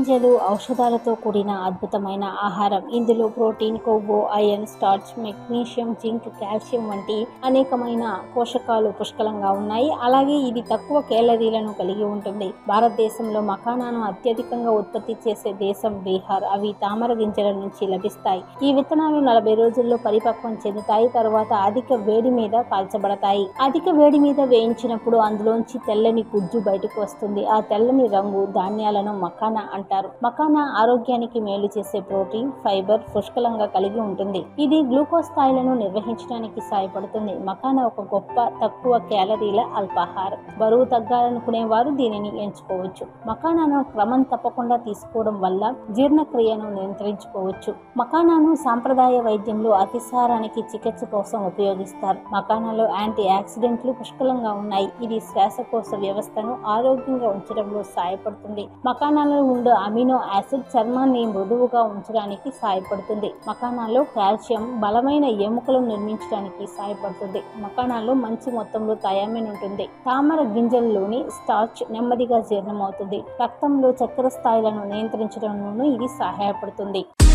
గింజలు ఔషధాలతో కూడిన అద్భుతమైన ఆహారం ఇందులో ప్రోటీన్ కొవ్వు iron starch magnesium zinc calcium వంటి అనేకమైన పోషకాలు పుష్కలంగా ఉన్నాయి అలాగే ఇది తక్కువ కేలరీలను కలిగి ఉంటుంది భారతదేశంలో మకానాను అత్యధికంగా ఉత్పత్తి చేసే దేశం బీహార్ అవి తామర గింజల నుంచి లభిస్తాయి ఈ విత్తనాలు నలభై రోజుల్లో పరిపక్వం చెందుతాయి తర్వాత అధిక వేడి మీద కాల్చబడతాయి అధిక వేడి మీద వేయించినప్పుడు అందులోంచి తెల్లని గుజ్జు బయటకు వస్తుంది ఆ తెల్లని రంగు ధాన్యాలను మకానా అంటారు మకానా ఆరోగ్యానికి మేలు చేసే ప్రోటీన్ ఫైబర్ పుష్కలంగా కలిగి ఉంటుంది ఇది గ్లూకోజ్ స్థాయిలను నిర్వహించడానికి సహాయపడుతుంది మకానా ఒక గొప్ప తక్కువ క్యాలరీల అల్పాహారం బరువు తగ్గాలనుకునే వారు దీనిని ఎంచుకోవచ్చు మకానాను క్రమం తప్పకుండా తీసుకోవడం వల్ల జీర్ణక్రియను నియంత్రించుకోవచ్చు మకానాను సాంప్రదాయ వైద్యంలో అతిసారానికి చికిత్స కోసం ఉపయోగిస్తారు మకానాలో యాంటీ ఆక్సిడెంట్లు పుష్కలంగా ఉన్నాయి ఇది శ్వాసకోశ వ్యవస్థను ఆరోగ్యంగా ఉంచడంలో సహాయపడుతుంది మకానాలో ఉండే అమినో యాసిడ్ చర్మాన్ని మృదువుగా ఉంచడానికి సహాయపడుతుంది మకానాలో కాల్షియం బలమైన ఎముకలను నిర్మించడానికి సహాయపడుతుంది మకానాలో మంచి మొత్తంలో థయామిన్ ఉంటుంది తామర గింజల్లోని స్టార్చ్ నెమ్మదిగా జీర్ణమవుతుంది రక్తంలో చక్కెర స్థాయిలను నియంత్రించడంలోనూ ఇది సహాయపడుతుంది